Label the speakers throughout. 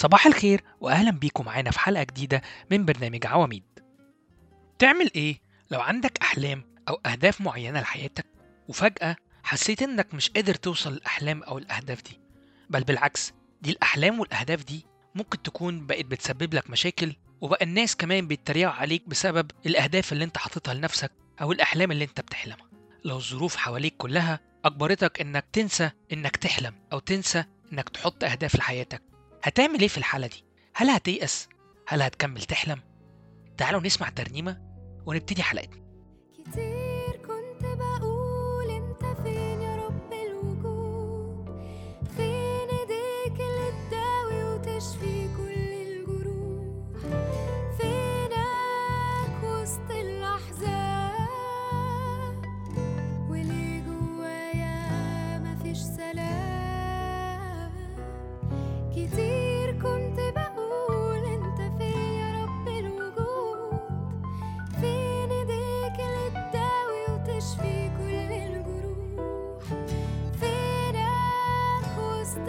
Speaker 1: صباح الخير وأهلا بيكم معانا في حلقة جديدة من برنامج عواميد تعمل إيه لو عندك أحلام أو أهداف معينة لحياتك وفجأة حسيت إنك مش قادر توصل للأحلام أو الأهداف دي بل بالعكس دي الأحلام والأهداف دي ممكن تكون بقت بتسبب لك مشاكل وبقى الناس كمان بيتريقوا عليك بسبب الأهداف اللي انت حاططها لنفسك أو الأحلام اللي انت بتحلمها لو الظروف حواليك كلها أجبرتك إنك تنسى إنك تحلم أو تنسى إنك تحط أهداف لحياتك هتعمل إيه في الحالة دي؟ هل هتيأس؟ هل هتكمل تحلم؟ تعالوا نسمع ترنيمة ونبتدي حلقتنا
Speaker 2: كتير كنت بقول انت فين يا رب الوجود فين ايديك اللي تداوي وتشفي كل الجروح فينك وسط الاحزان وليه جوايا مفيش سلام كتير كنت بقول انت فين يا رب الوجود فين ايديك اللي تداوي وتشفي كل الجروح فينك وسط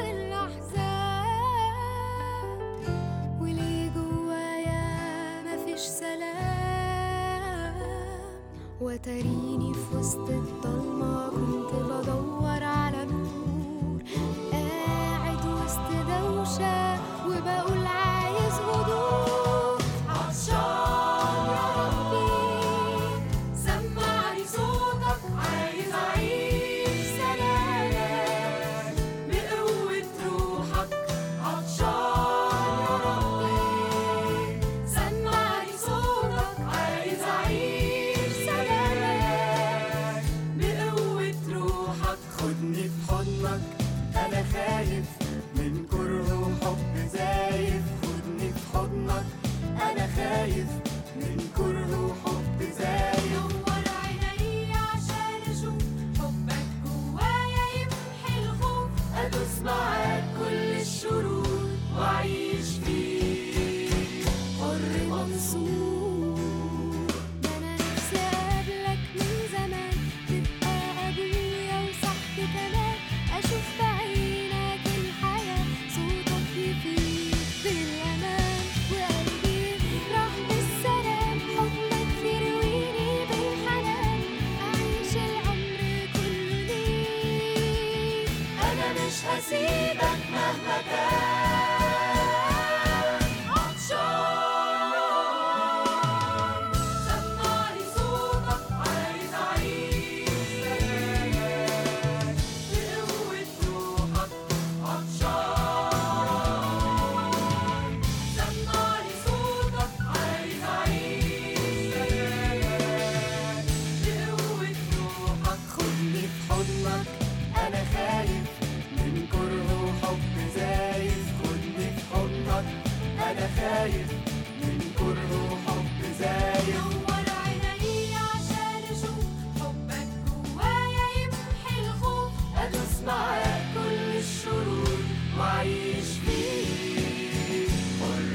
Speaker 2: الاحزان وليه جوايا مفيش سلام وتريني في وسط الضلمة كنت بدور على نور قاعد وسط دوشة وبقول عايز هدوء عطشان يا ربي سمعني صوتك عايز أعيش سلام بقوة روحك عطشان يا ربي سمعني صوتك عايز أعيش سلام بقوة روحك
Speaker 3: خدني في حضنك انا خايف من كره وحب زايف خدني في حضنك انا خايف من كره وحب زايف
Speaker 2: نور عيني عشان اشوف حبك جوايا يمحي الخوف
Speaker 3: ادوس معاك كل الشرور واعيش فيك
Speaker 2: حر منصور ده انا نفسي اقابلك من زمان تبقى ابويا وصاحبي كمان اشوف بعينك الحياه صوتك يفيد بالامان وقلبي يفرح بالسلام حضنك يرويني بالحنان اعيش العمر كله ليك
Speaker 3: انا مش هسيبك مهما كان عطشان
Speaker 2: سمعني صوتك عايز اعيش
Speaker 3: بقوة روحك عطشان
Speaker 2: سمعني صوتك عايز اعيش
Speaker 3: بقوة روحك خدني في حضنك أنا خايف من كره وحب زايف خدني في حضنك أنا خايف من كره وحب زايف
Speaker 2: نور عيني عشان اشوف حبك جوايا يمحي الخوف
Speaker 3: أدوس معاك كل الشرور وأعيش فيك حر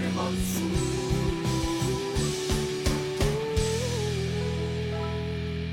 Speaker 3: منصور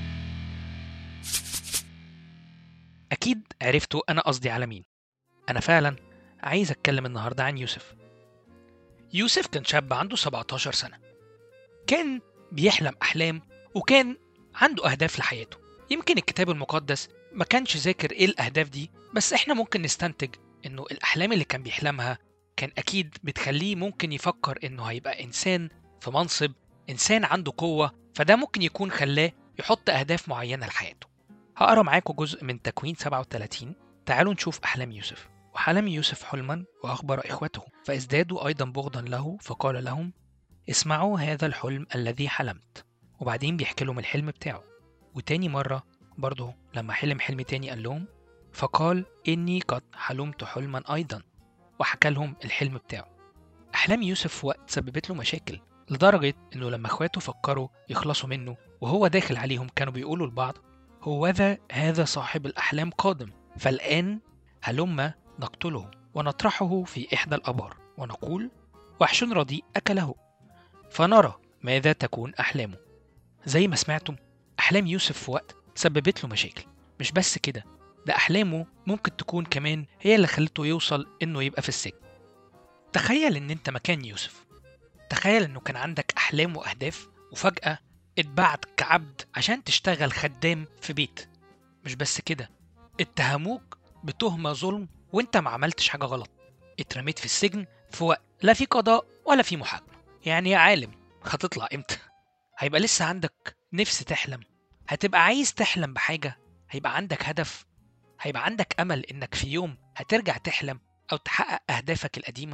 Speaker 1: أكيد عرفتوا أنا قصدي على مين أنا فعلا عايز أتكلم النهاردة عن يوسف يوسف كان شاب عنده 17 سنة كان بيحلم أحلام وكان عنده أهداف لحياته يمكن الكتاب المقدس ما كانش ذاكر إيه الأهداف دي بس إحنا ممكن نستنتج إنه الأحلام اللي كان بيحلمها كان أكيد بتخليه ممكن يفكر إنه هيبقى إنسان في منصب إنسان عنده قوة فده ممكن يكون خلاه يحط أهداف معينة لحياته هقرا معاكم جزء من تكوين 37 تعالوا نشوف أحلام يوسف وحلم يوسف حلما وأخبر إخوته فازدادوا أيضا بغضا له فقال لهم اسمعوا هذا الحلم الذي حلمت وبعدين بيحكي لهم الحلم بتاعه وتاني مرة برضه لما حلم حلم تاني قال لهم فقال إني قد حلمت حلما أيضا وحكى لهم الحلم بتاعه أحلام يوسف في وقت سببت له مشاكل لدرجة إنه لما إخواته فكروا يخلصوا منه وهو داخل عليهم كانوا بيقولوا لبعض هوذا هذا صاحب الأحلام قادم فالآن هلم نقتله ونطرحه في إحدى الأبار ونقول وحش رديء أكله فنرى ماذا تكون أحلامه زي ما سمعتم أحلام يوسف في وقت سببت له مشاكل مش بس كده ده أحلامه ممكن تكون كمان هي اللي خلته يوصل إنه يبقى في السجن تخيل إن أنت مكان يوسف تخيل إنه كان عندك أحلام وأهداف وفجأة اتبعت كعبد عشان تشتغل خدام في بيت مش بس كده اتهموك بتهمة ظلم وانت ما عملتش حاجة غلط اترميت في السجن في وقت لا في قضاء ولا في محاكمة يعني يا عالم هتطلع امتى هيبقى لسه عندك نفس تحلم هتبقى عايز تحلم بحاجة هيبقى عندك هدف هيبقى عندك أمل إنك في يوم هترجع تحلم أو تحقق أهدافك القديمة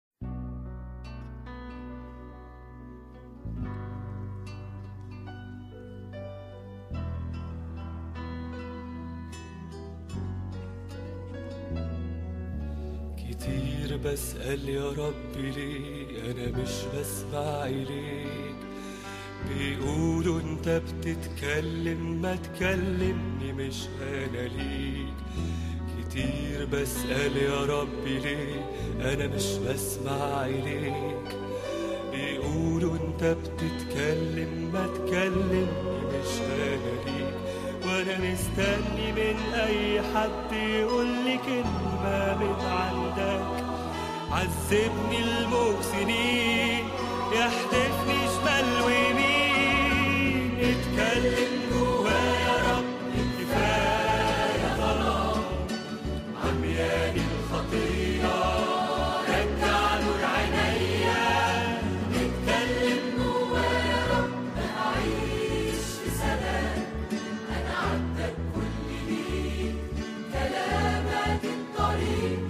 Speaker 4: كتير بسأل يا رب ليه أنا مش بسمع إليك بيقولوا أنت بتتكلم ما تكلمني مش أنا ليك كتير بسأل يا رب ليه أنا مش بسمع إليك بيقولوا أنت بتتكلم ما تكلمني مش أنا ليك وأنا مستني من أي حد يقول لي كلمة من عندك عذبني الموج سنين يحدفني شمال ويمين اتكلم جوايا يا رب كفاية ظلام عمياني الخطية رجع نور عينيا اتكلم جوايا يا رب أعيش في سلام أنا عبدك كل ليك كلامك الطريق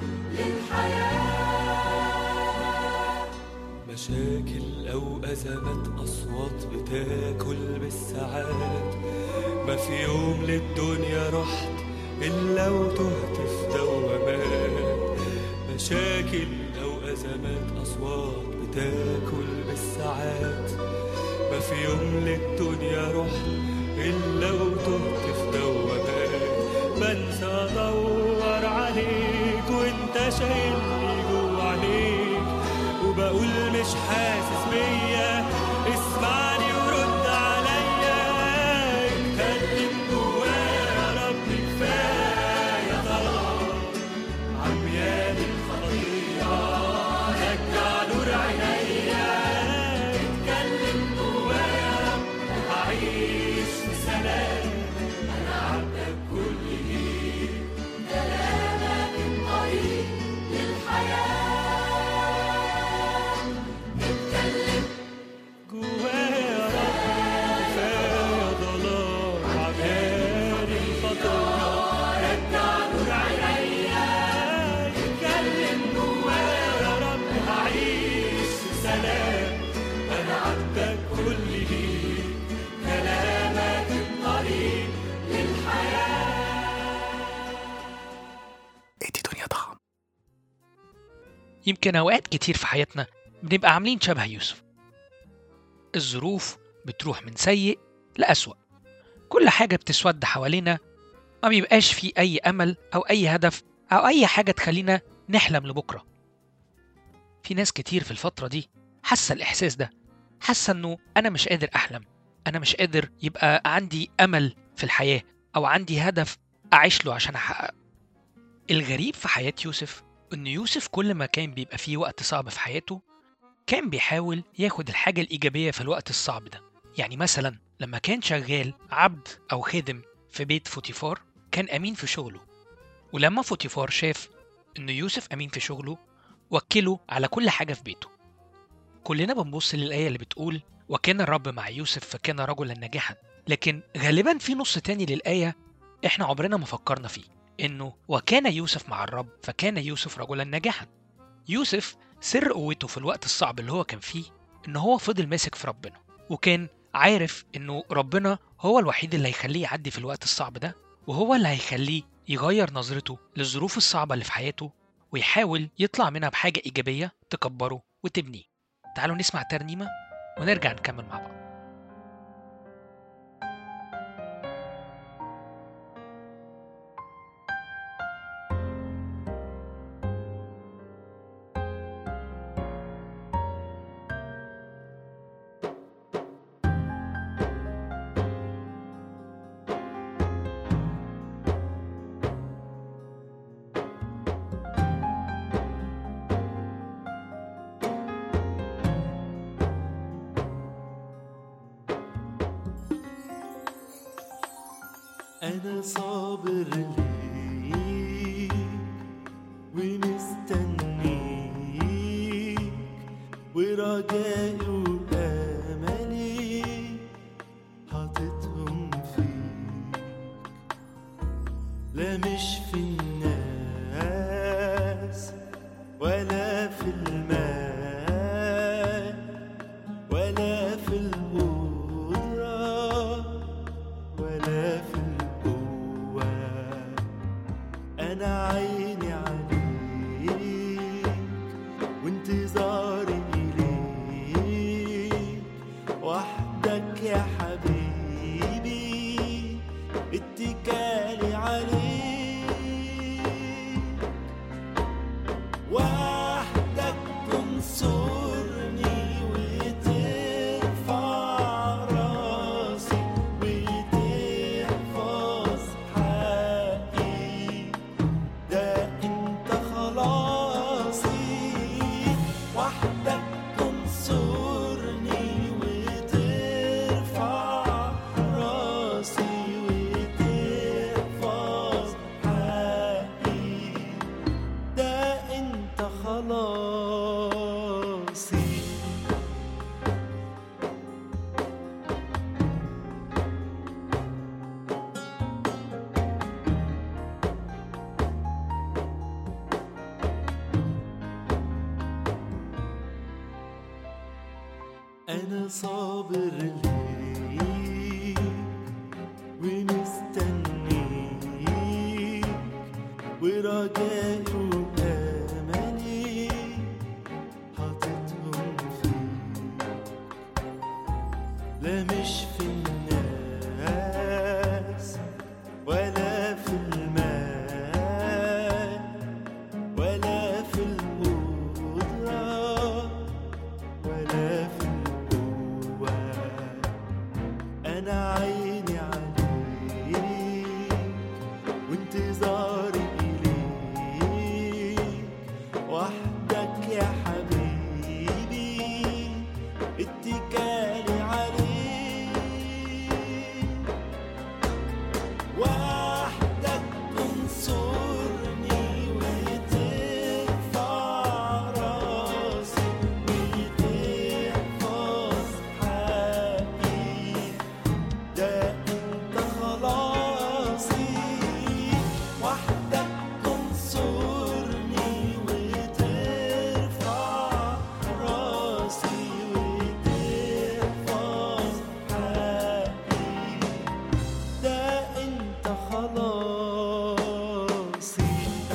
Speaker 4: للحياة مشاكل أو أزمات أصوات بتاكل بالساعات ما في يوم للدنيا رحت إلا وتهت في دوامات مشاكل أو أزمات أصوات بتاكل بالساعات ما في يوم للدنيا رحت إلا وتهت في دوامات بنسى أدور عليك وأنت شايلني جوا عليك وبقول مش حاسس بيا اسمعني ورد عليا اتكلم جوايا يا رب كفاية ظلام عمياني الخطية رجع نور عينيا اتكلم جوايا يا رب أعيش في سلام أنا عبدك كل ليك
Speaker 2: كلامك الطريق للحياة اتكلم
Speaker 4: جوايا يا رب كفاية ظلام عمياني الخطية رجع نور عينيا اتكلم جوايا يا رب أعيش في سلام أنا عبدك كل ليك كلامك الطريق
Speaker 3: ادي دنيا طعم
Speaker 1: يمكن أوقات كتير في حياتنا بنبقى عاملين شبه يوسف الظروف بتروح من سيء لأسوأ كل حاجة بتسود حوالينا ما بيبقاش في أي أمل أو أي هدف أو أي حاجة تخلينا نحلم لبكرة في ناس كتير في الفترة دي حاسة الإحساس ده حاسة إنه أنا مش قادر أحلم أنا مش قادر يبقى عندي أمل في الحياة أو عندي هدف أعيش له عشان أحققه الغريب في حياة يوسف إن يوسف كل ما كان بيبقى فيه وقت صعب في حياته كان بيحاول ياخد الحاجة الإيجابية في الوقت الصعب ده يعني مثلا لما كان شغال عبد أو خادم في بيت فوتيفار كان أمين في شغله ولما فوتيفار شاف إن يوسف أمين في شغله وكله على كل حاجة في بيته كلنا بنبص للآية اللي بتقول وكان الرب مع يوسف فكان رجلا ناجحا لكن غالبا في نص تاني للآية إحنا عمرنا ما فكرنا فيه إنه وكان يوسف مع الرب فكان يوسف رجلا ناجحا يوسف سر قوته في الوقت الصعب اللي هو كان فيه إن هو فضل ماسك في ربنا وكان عارف إنه ربنا هو الوحيد اللي هيخليه يعدي في الوقت الصعب ده وهو اللي هيخليه يغير نظرته للظروف الصعبة اللي في حياته ويحاول يطلع منها بحاجة إيجابية تكبره وتبنيه تعالوا نسمع ترنيمة ونرجع نكمل مع بعض
Speaker 3: أنا صابر ليك ومستنيك ورجائي وأملي حاططهم فيك لا مش في الناس ولا في المال ولا في القدرة ولا في القوة أنا عيني عليك وانتظاري إليك وحدك يا حبيبي اتكالي عليك وحدك تنصرني وترفع راسي وتحفظ حقي ده انت خلاصي وحدك تنصرني وترفع راسي وتحفظ حقي ده انت خلاصي أنا صابر ليك ومستنيك ورجائي وأملي حاططهم فيك لا مش في الناس ولا في المال ولا في القدرة ولا في القوة أنا عيني عليك وانتظاري إليك وحدك يا حبيبي اتكالي عليك وحدك تنصرني وترفع راسي وتحفظ حقي ده انت خلاصي وحدك تنصرني وترفع راسي وتحفظ حقي ده انت خلاصي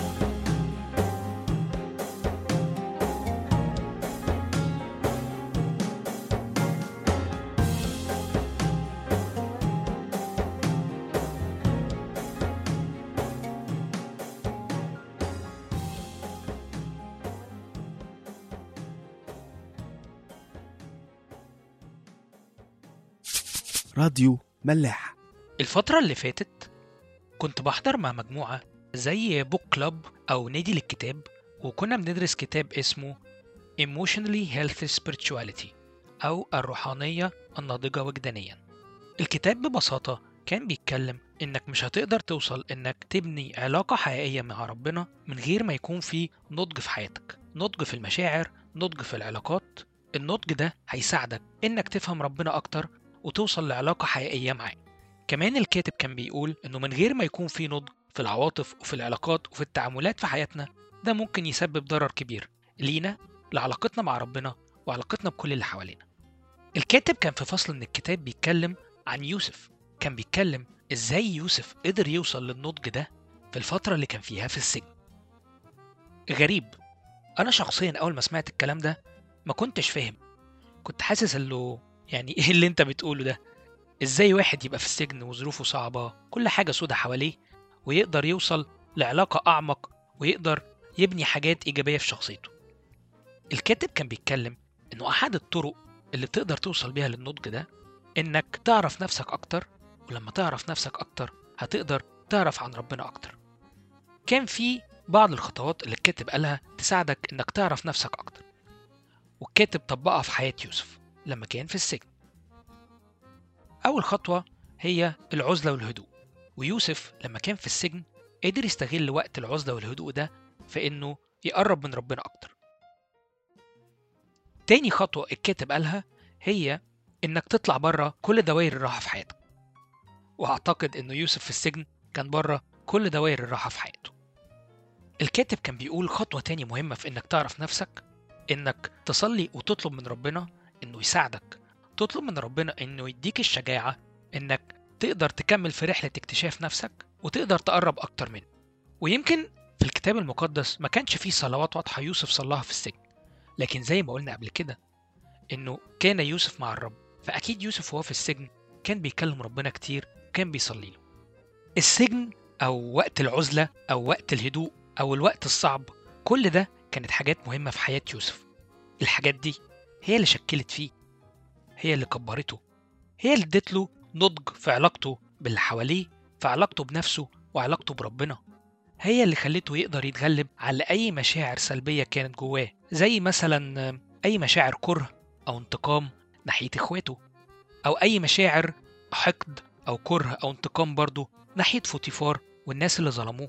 Speaker 5: راديو ملاح
Speaker 1: الفترة اللي فاتت كنت بحضر مع مجموعة زي بوك كلاب أو نادي للكتاب وكنا بندرس كتاب اسمه Emotionally Healthy Spirituality أو الروحانية الناضجة وجدانيا الكتاب ببساطة كان بيتكلم إنك مش هتقدر توصل إنك تبني علاقة حقيقية مع ربنا من غير ما يكون في نضج في حياتك نضج في المشاعر نضج في العلاقات النضج ده هيساعدك إنك تفهم ربنا أكتر وتوصل لعلاقة حقيقية معاه كمان الكاتب كان بيقول إنه من غير ما يكون في نضج في العواطف وفي العلاقات وفي التعاملات في حياتنا ده ممكن يسبب ضرر كبير لينا لعلاقتنا مع ربنا وعلاقتنا بكل اللي حوالينا الكاتب كان في فصل من الكتاب بيتكلم عن يوسف كان بيتكلم ازاي يوسف قدر يوصل للنضج ده في الفترة اللي كان فيها في السجن غريب أنا شخصيا أول ما سمعت الكلام ده ما كنتش فاهم كنت حاسس انه يعني ايه اللي انت بتقوله ده ازاي واحد يبقى في السجن وظروفه صعبة كل حاجة سودة حواليه ويقدر يوصل لعلاقة أعمق ويقدر يبني حاجات إيجابية في شخصيته الكاتب كان بيتكلم إنه أحد الطرق اللي تقدر توصل بيها للنضج ده إنك تعرف نفسك أكتر ولما تعرف نفسك أكتر هتقدر تعرف عن ربنا أكتر كان في بعض الخطوات اللي الكاتب قالها تساعدك إنك تعرف نفسك أكتر والكاتب طبقها في حياة يوسف لما كان في السجن أول خطوة هي العزلة والهدوء ويوسف لما كان في السجن قدر يستغل وقت العزلة والهدوء ده في إنه يقرب من ربنا أكتر تاني خطوة الكاتب قالها هي إنك تطلع بره كل دوائر الراحة في حياتك وأعتقد إنه يوسف في السجن كان بره كل دوائر الراحة في حياته الكاتب كان بيقول خطوة تاني مهمة في إنك تعرف نفسك إنك تصلي وتطلب من ربنا إنه يساعدك تطلب من ربنا إنه يديك الشجاعة إنك تقدر تكمل في رحلة اكتشاف نفسك وتقدر تقرب أكتر منه ويمكن في الكتاب المقدس ما كانش فيه صلوات واضحة يوسف صلاها في السجن لكن زي ما قلنا قبل كده إنه كان يوسف مع الرب فأكيد يوسف وهو في السجن كان بيكلم ربنا كتير وكان بيصلي له السجن أو وقت العزلة أو وقت الهدوء أو الوقت الصعب كل ده كانت حاجات مهمة في حياة يوسف الحاجات دي هي اللي شكلت فيه هي اللي كبرته هي اللي ادت له نضج في علاقته باللي حواليه في علاقته بنفسه وعلاقته بربنا هي اللي خلته يقدر يتغلب على أي مشاعر سلبية كانت جواه زي مثلا أي مشاعر كره أو انتقام ناحية إخواته أو أي مشاعر حقد أو كره أو انتقام برضه ناحية فوتيفار والناس اللي ظلموه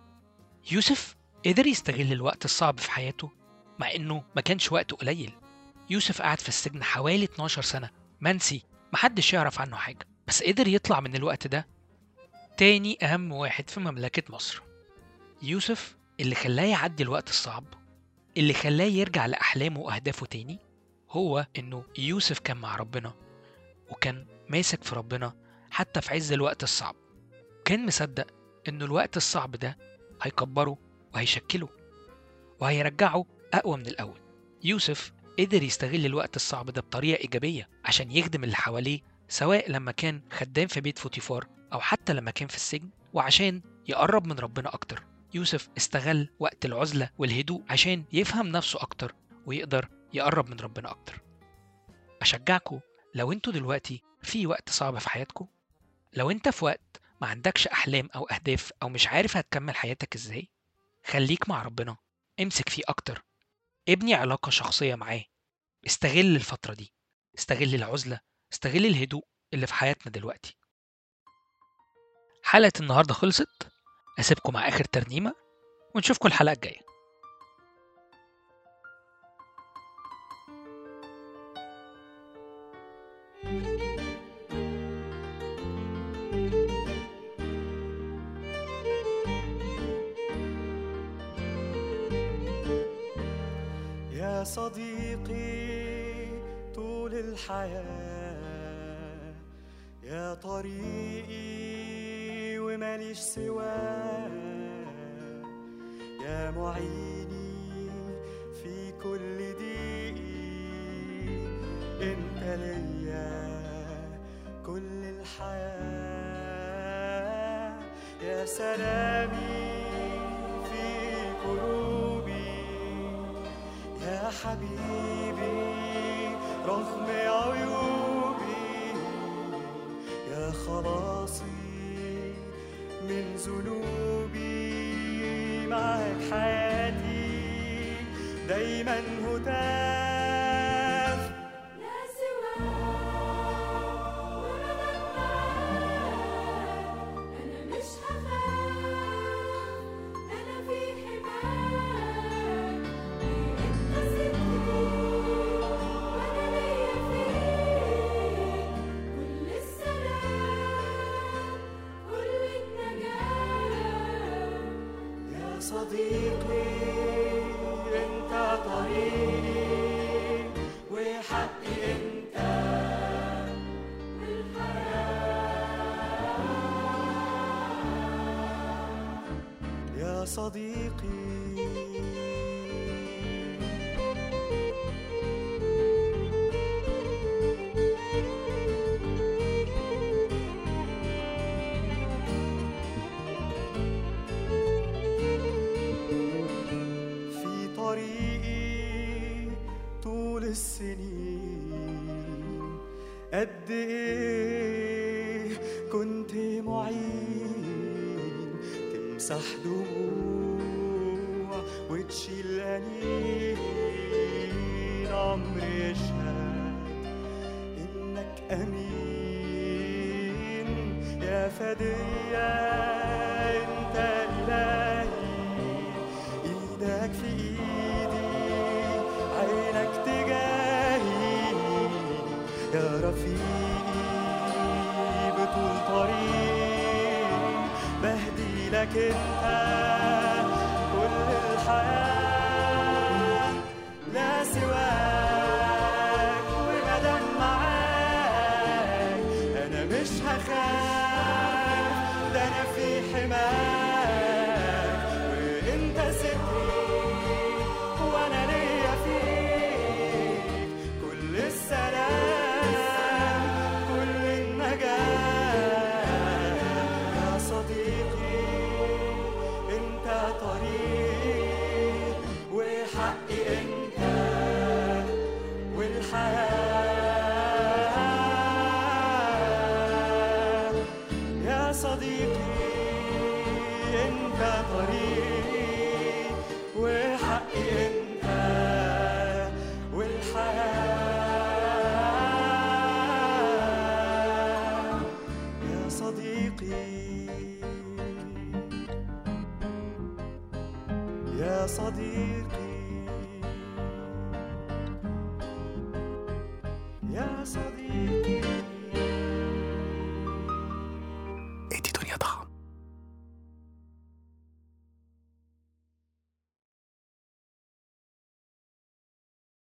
Speaker 1: يوسف قدر يستغل الوقت الصعب في حياته مع إنه ما كانش وقت قليل يوسف قعد في السجن حوالي 12 سنة منسي محدش يعرف عنه حاجة بس قدر يطلع من الوقت ده تاني أهم واحد في مملكة مصر يوسف اللي خلاه يعدي الوقت الصعب اللي خلاه يرجع لأحلامه وأهدافه تاني هو إنه يوسف كان مع ربنا وكان ماسك في ربنا حتى في عز الوقت الصعب كان مصدق إنه الوقت الصعب ده هيكبره وهيشكله وهيرجعه أقوى من الأول يوسف قدر يستغل الوقت الصعب ده بطريقة إيجابية عشان يخدم اللي حواليه سواء لما كان خدام في بيت فوتيفار أو حتى لما كان في السجن وعشان يقرب من ربنا أكتر يوسف استغل وقت العزلة والهدوء عشان يفهم نفسه أكتر ويقدر يقرب من ربنا أكتر أشجعكم لو انتوا دلوقتي في وقت صعب في حياتكم لو انت في وقت ما عندكش أحلام أو أهداف أو مش عارف هتكمل حياتك إزاي خليك مع ربنا امسك فيه أكتر ابني علاقة شخصية معاه استغل الفترة دي استغل العزلة استغل الهدوء اللي في حياتنا دلوقتي حلقة النهاردة خلصت أسيبكم مع آخر ترنيمة ونشوفكم الحلقة الجاية
Speaker 3: يا صديقي طول الحياة يا طريقي وماليش سواه يا معيني في كل ضيقي انت ليا كل الحياة يا سلامي في قلوبي يا حبيبي رغم عيوبي يا خلاصي من ذنوبي معك حياتي دايما هتاف
Speaker 2: لا سواك ولا معاك أنا مش هخاف أنا في حماك أنت صدقي وأنا ليا فيك كل السلام كل النجاة
Speaker 3: يا صديقي انت طريقي وحقي انت يا صديقي في طريقي طول السنين قد ايه كنت معين تمسح دموع وتشيل انين عمري يشهد انك امين يا
Speaker 4: يا فدية انت الهي ايدك في ايدي عينك تجاهي يا رفيقي بطول طريق بهدي لك انت كل الحياة لا سواك ومدام معاك انا مش هخاف ده انا في حماك وانت ستري وانا ليا فيك كل السلام كل النجاة يا صديقي انت طريق وحقي انت والحياة يا صديقي انت طريق وحقي انت والحياة يا صديقي يا صديقي يا صديقي